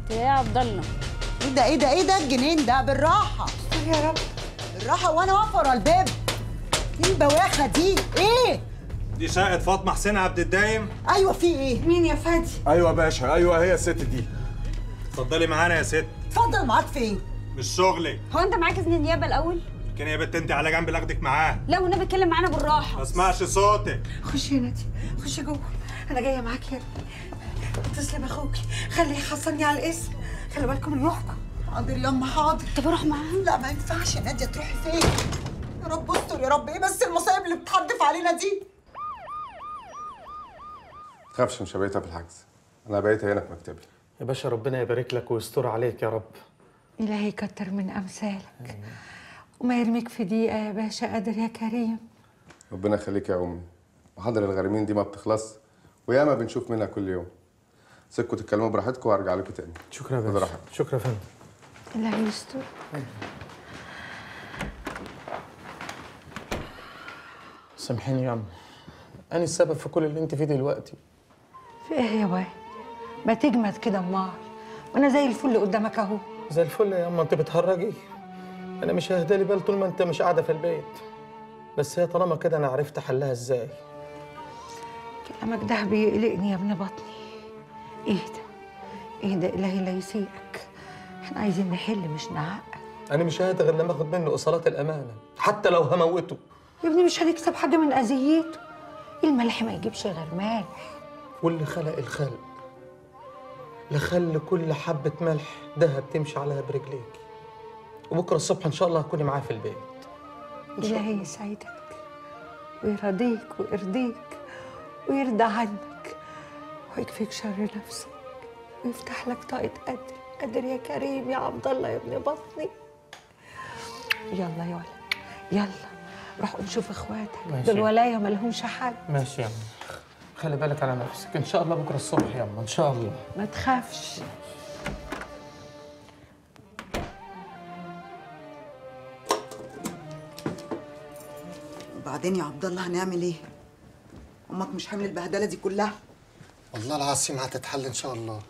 ايه يا عبد الله ايه ده ايه ده ايه ده الجنين ده بالراحه يا رب بالراحه وانا واقفه ورا الباب ايه البواخه دي ايه دي شقة فاطمة حسين عبد الدايم ايوه في ايه مين يا فادي ايوه يا باشا ايوه هي الست دي اتفضلي معانا يا ست اتفضل معاك فين مش شغلي هو انت معاك اذن النيابه الاول كان يا بنت انت على جنب لاخدك معاه لا والنبي اتكلم معانا بالراحه ما اسمعش صوتك خشي يا نادي خشي جوه انا جايه معاك يا ابني اتصلي باخوكي خليه يحصلني على الاسم خلي بالكم من روحكم حاضر ياما حاضر طب اروح معاها لا ما ينفعش يا ناديه تروحي فين يا رب استر يا رب ايه بس المصايب اللي بتحدف علينا دي تخافش مش هبيتها في الحجز انا بقيت هنا في مكتبي يا باشا ربنا يبارك لك ويستر عليك يا رب إلهي يكتر من أمثالك وما يرميك في دقيقة يا باشا قادر يا كريم ربنا يخليك يا امي محاضر الغارمين دي ما بتخلص وياما بنشوف منها كل يوم سيبكم تتكلموا براحتكم وارجع لكم تاني شكرا يا خد باشا راحتك. شكرا يا فندم إلهي يستر سامحيني يا عم انا السبب في كل اللي انت فيه دلوقتي في إيه يا باي ما تجمد كده امال وأنا زي الفل قدامك أهو زي الفل يا اما انت بتهرجي انا مش ههدالي بال طول ما انت مش قاعده في البيت بس هي طالما كده انا عرفت حلها ازاي كلامك ده بيقلقني يا ابن بطني إيه ده إيه ده إلهي لا يسيئك إحنا عايزين نحل مش نعقد انا مش ههدى غير لما اخد منه اصالات الامانه حتى لو هموته يا ابني مش هنكسب حاجة من أذيته الملح ما يجيبش غير مالح واللي خلق الخلق لخلي كل حبة ملح دهب تمشي عليها برجليك وبكرة الصبح إن شاء الله هكوني معاه في البيت إلهي يسعدك ويرضيك ويرضيك ويرضى عنك ويكفيك شر نفسك ويفتح لك طاقة قدر قدر يا كريم يا عبد الله يا ابن بطني يلا يا ولد يلا روح قوم شوف اخواتك ماشي. دول ولاية ملهمش حد ماشي يا عم خلي بالك على نفسك إن شاء الله بكرة الصبح يا عم إن شاء الله ما تخافش وبعدين يا عبد الله هنعمل ايه امك مش حامل البهدله دي كلها والله العظيم هتتحل ان شاء الله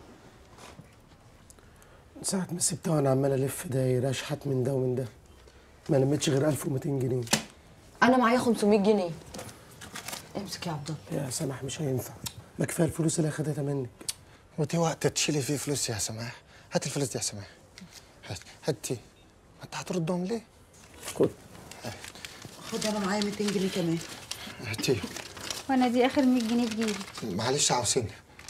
من ساعة ما سبتها وانا عمال الف داير اشحت من ده ومن ده ما لميتش غير 1200 جنيه انا معايا 500 جنيه امسك يا عبد الله يا سماح مش هينفع ما كفايه الفلوس اللي اخدتها منك ودي وقت تشيلي فيه فلوس يا سماح هات الفلوس دي يا سماح هات هاتي انت هتردهم ليه؟ خد خد انا معايا 200 جنيه كمان هاتي وانا دي اخر 100 جنيه في جيبي معلش عاوزين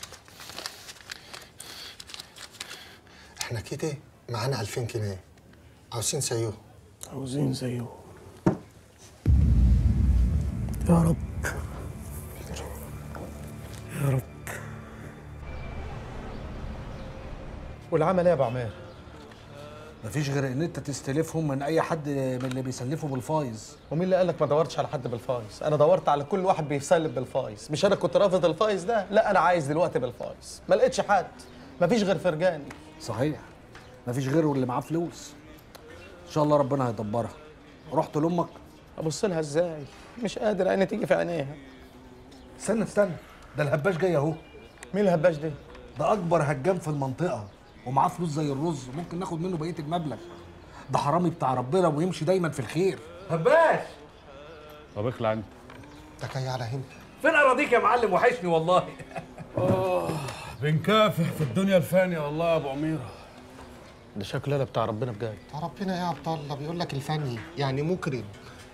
احنا كده معانا 2000 جنيه عاوزين زيهم عاوزين زيه يا رب يا رب والعمل إيه يا أبو عمار؟ مفيش غير ان انت تستلفهم من اي حد من اللي بيسلفوا بالفايز ومين اللي قال لك ما دورتش على حد بالفايز؟ أنا دورت على كل واحد بيسلب بالفايز، مش أنا كنت رافض الفايز ده؟ لا أنا عايز دلوقتي بالفايز، ما لقيتش حد، مفيش غير فرجاني، صحيح مفيش غيره اللي معاه فلوس ان شاء الله ربنا هيدبرها رحت لامك أبص لها إزاي؟ مش قادر عيني تيجي في عينيها، استنى استنى ده الهباش جاي اهو مين الهباش ده؟ ده اكبر هجام في المنطقه ومعاه فلوس زي الرز ممكن ناخد منه بقيه المبلغ ده حرامي بتاع ربنا ويمشي دايما في الخير هباش طب اخلع انت ده جاي على هنا فين اراضيك يا معلم وحشني والله بنكافح في الدنيا الفانية والله يا ابو عميرة ده شكله لا بتاع ربنا بجد يا ربنا يا عبد الله بيقول لك الفني يعني مكرم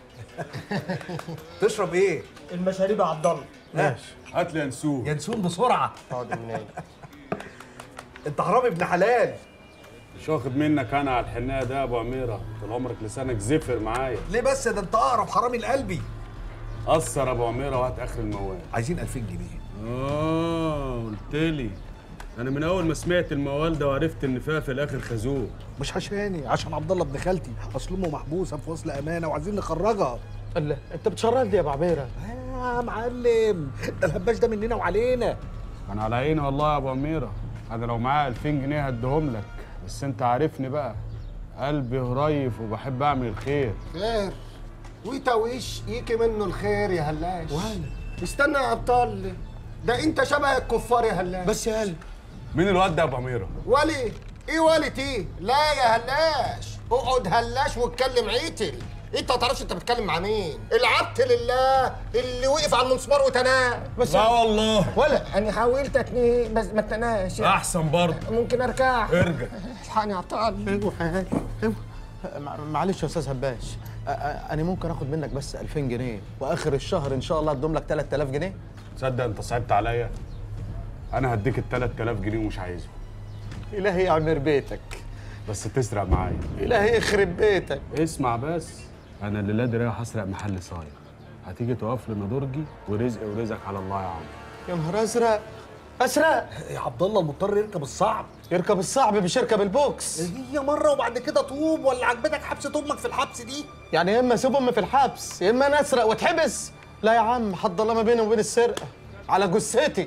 تشرب ايه المشاريب يا عبد الله ماشي هات لي ينسوه ينسون بسرعه حاضر منين انت حرامي ابن حلال مش واخد منك انا على الحنايه ده يا ابو عميرة طول عمرك لسانك زفر معايا ليه بس ده انت اقرب حرامي لقلبي قصر يا ابو عميرة وهات اخر الموال عايزين 2000 جنيه اه قلت لي انا من اول ما سمعت الموال ده وعرفت ان فيها في الاخر خازوق مش عشاني عشان عبد الله ابن خالتي اصل امه محبوسه في وصل امانه وعايزين نخرجها الله أنت بتشرد لي يا أبو عبيرة، يا معلم ده الهباش ده مننا وعلينا انا على عيني والله يا ابو عميرة انا لو معايا 2000 جنيه هديهم لك بس انت عارفني بقى قلبي هريف وبحب اعمل الخير خير ويتويش يجي منه الخير يا هلاش وانا استنى يا عبد الله ده انت شبه الكفار يا هلاش بس يا قلب مين الواد ده يا ابو اميره ولي ايه ولي ايه لا يا هلاش اقعد هلاش واتكلم عيتل انت ما تعرفش انت بتتكلم مع مين العبد لله اللي وقف على المسمار وتناه بس لا والله ولا انا حاولت اتنيه بس ما اتناش احسن برضه ممكن ارجع ارجع الحقني يا عطال مع- معلش يا استاذ هباش أ- أ- انا ممكن اخد منك بس 2000 جنيه واخر الشهر ان شاء الله ادوم لك 3000 جنيه تصدق انت صعبت عليا انا هديك ال 3000 جنيه ومش عايزهم الهي يعمر بيتك بس تسرق معايا الهي يخرب بيتك اسمع بس انا الليله دي رايح اسرق محل صايع هتيجي تقف لنا درجي ورزق ورزقك على الله يا عم يا نهار ازرق ازرق يا عبد الله المضطر يركب الصعب يركب الصعب مش يركب البوكس هي مره وبعد كده طوب ولا عجبتك حبسه امك في الحبس دي يعني يا اما اسيب امي في الحبس يا اما انا اسرق واتحبس لا يا عم حد الله ما بيني وبين السرقه على جثتي